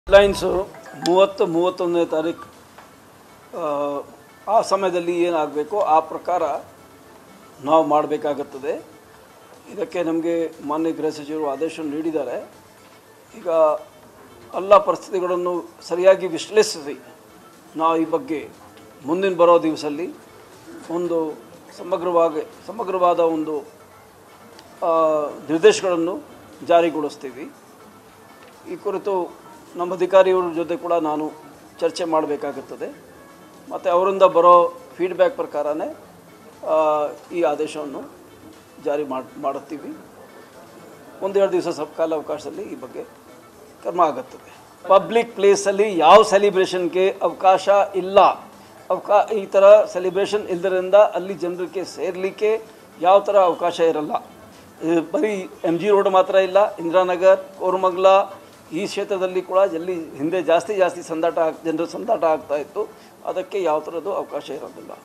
lines ಮೂವತ್ತು ಮೂವತ್ತೊಂದನೇ ತಾರೀಕು ಆ, ಆ ಸಮಯದಲ್ಲಿ ಏನಾಗಬೇಕು ಆ ಪ್ರಕಾರ ನಾವು ಮಾಡಬೇಕಾಗುತ್ತದೆ ಇದಕ್ಕೆ ನಮಗೆ ಮಾನ್ಯ ಗೃಹ ಸಚಿವರು ಆದೇಶ ನೀಡಿದ್ದಾರೆ ಈಗ ಎಲ್ಲ ಪರಿಸ್ಥಿತಿಗಳನ್ನು ಸರಿಯಾಗಿ ವಿಶ್ಲೇಷಿಸಿ ನಾವು ಈ ಬಗ್ಗೆ ಮುಂದಿನ ಬರೋ ದಿವಸದಲ್ಲಿ ಒಂದು ಸಮಗ್ರವಾಗಿ ಸಮಗ್ರವಾದ ಒಂದು ಆ, ನಿರ್ದೇಶಗಳನ್ನು ಜಾರಿಗೊಳಿಸ್ತೀವಿ ಈ ಕುರಿತು ನಮ್ಮ ಅಧಿಕಾರಿಗಳ ಜೊತೆ ಕೂಡ ನಾನು ಚರ್ಚೆ ಮಾಡಬೇಕಾಗುತ್ತದೆ ಮತ್ತು ಅವರಿಂದ ಬರೋ ಫೀಡ್ಬ್ಯಾಕ್ ಪ್ರಕಾರನೇ ಆ, ಈ ಆದೇಶವನ್ನು ಜಾರಿ ಮಾಡಿ ಮಾಡುತ್ತೀವಿ ಒಂದೆರಡು ದಿವಸ ಸ್ವಲ್ಪ ಕಾಲ ಅವಕಾಶದಲ್ಲಿ ಈ ಬಗ್ಗೆ ಕ್ರಮ ಆಗುತ್ತದೆ ಪಬ್ಲಿಕ್ ಪ್ಲೇಸಲ್ಲಿ ಯಾವ ಸೆಲಿಬ್ರೇಷನ್ಗೆ ಅವಕಾಶ ಇಲ್ಲ ಅವಕಾ ಈ ಥರ ಸೆಲಿಬ್ರೇಷನ್ ಇಲ್ಲದರಿಂದ ಅಲ್ಲಿ ಜನರಿಗೆ ಸೇರಲಿಕ್ಕೆ ಯಾವ ಥರ ಅವಕಾಶ ಇರಲ್ಲ ಇದು ಬರೀ ಎಮ್ ಜಿ ರೋಡ್ ಮಾತ್ರ ಇಲ್ಲ ಇಂದಿರಾನಗರ್ ಕೋರಮಂಗಲ ಈ ಕ್ಷೇತ್ರದಲ್ಲಿ ಕೂಡ ಎಲ್ಲಿ ಹಿಂದೆ ಜಾಸ್ತಿ ಜಾಸ್ತಿ ಸಂದಾಟ ಆಗ್- ಜನರ ಸಂದಾಟ ಆಗ್ತಾ ಇತ್ತು ಅದಕ್ಕೆ ಯಾವ ಥರದ್ದು ಅವಕಾಶ ಇರೋದಿಲ್ಲ